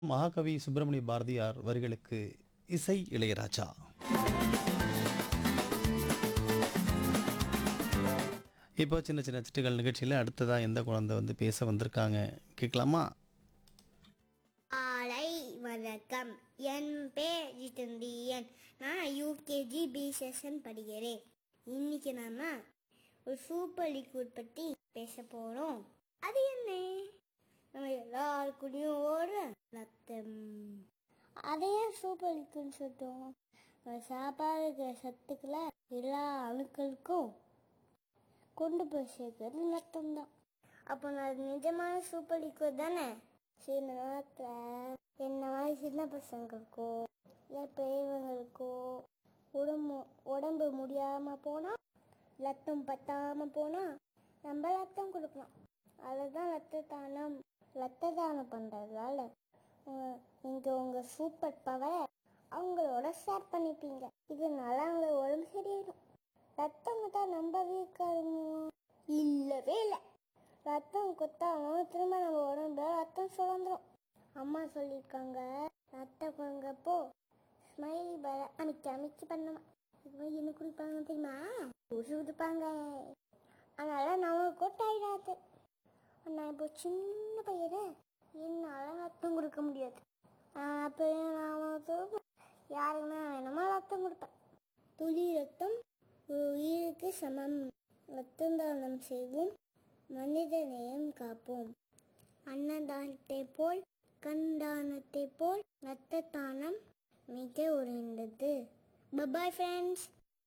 மகாகவி சுப்பிரமணிய பாரதியார் வரிகளுக்கு இசை இளையராஜா இப்போ சின்ன சின்ன சிட்டுகள் நிகழ்ச்சியில் அடுத்ததாக எந்த குழந்தை வந்து பேச வந்திருக்காங்க கேட்கலாமா காலை வணக்கம் என் பேர் ஜிதந்தியன் நான் யூகேஜி பி செஷன் படிக்கிறேன் இன்னைக்கு நாம ஒரு சூப்பர் லிக்விட் பற்றி பேச போகிறோம் அது என்ன நம்ம எல்லாருக்குள்ளேயும் ஓடுற ரத்தம் அதையே சூப்பர் லிக்விட்னு சொல்லிட்டோம் நம்ம சாப்பாடு இருக்கிற சத்துக்களை எல்லா அணுக்களுக்கும் கொண்டு போய் சேர்க்கறது ரத்தம் தான் அப்போ நான் நிஜமான சூப்பர் லிக்விட் தானே சில நேரத்தில் என்ன மாதிரி சின்ன பசங்களுக்கோ இல்லை பெரியவங்களுக்கோ உடம்பு உடம்பு முடியாமல் போனால் ரத்தம் பத்தாமல் போனால் நம்ம ரத்தம் கொடுக்கலாம் அதுதான் ரத்த தானம் ரத்த தானம் பண்ணுறதால நீங்கள் உங்கள் சூப்பர் பவரை அவங்களோட ஷேர் பண்ணிப்பீங்க இதனால அவங்க உடம்பு சரியாயிடும் ரத்தம் தான் நம்ம வீக்காருமோ இல்லவே இல்லை ரத்தம் கொத்தாலும் திரும்ப நம்ம உடம்புல ரத்தம் சுரந்துரும் அம்மா சொல்லியிருக்காங்க ரத்தம் குழங்கப்போ ஸ்மைலி வர அமைக்க அமைக்க பண்ணணும் இப்போ என்ன குடிப்பாங்க தெரியுமா ஊசி கொடுப்பாங்க அதனால நம்மளுக்கும் டயர்டாது நான் இப்போ சின்ன பையனை என்னால் ரத்தம் கொடுக்க முடியாது அப்போ நான் வந்து யாருக்குமே வேணுமோ ரத்தம் கொடுப்பேன் துளி ரத்தம் ஒரு உயிருக்கு சமம் ரத்தம் தானம் செய்வோம் மனித நேயம் காப்போம் அன்னதானத்தை போல் கண்தானத்தை போல் இரத்த தானம் மிக உயர்ந்தது பபாய் ஃப்ரெண்ட்ஸ்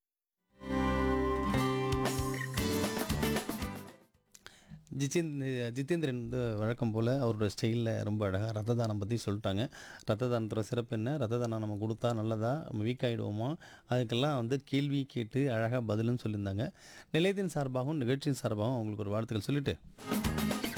ஜிதேந்த் ஜிதேந்திரன் வந்து வழக்கம் போல் அவரோட ஸ்டைலில் ரொம்ப அழகாக ரத்த தானம் பற்றி சொல்லிட்டாங்க ரத்த தானத்தோட சிறப்பு என்ன ரத்த தானம் நம்ம கொடுத்தா நல்லதா நம்ம வீக் ஆகிடுவோமா அதுக்கெல்லாம் வந்து கேள்வி கேட்டு அழகாக பதிலும் சொல்லியிருந்தாங்க நிலையத்தின் சார்பாகவும் நிகழ்ச்சியின் சார்பாகவும் அவங்களுக்கு ஒரு வாழ்த்துக்கள் சொல்லிட்டு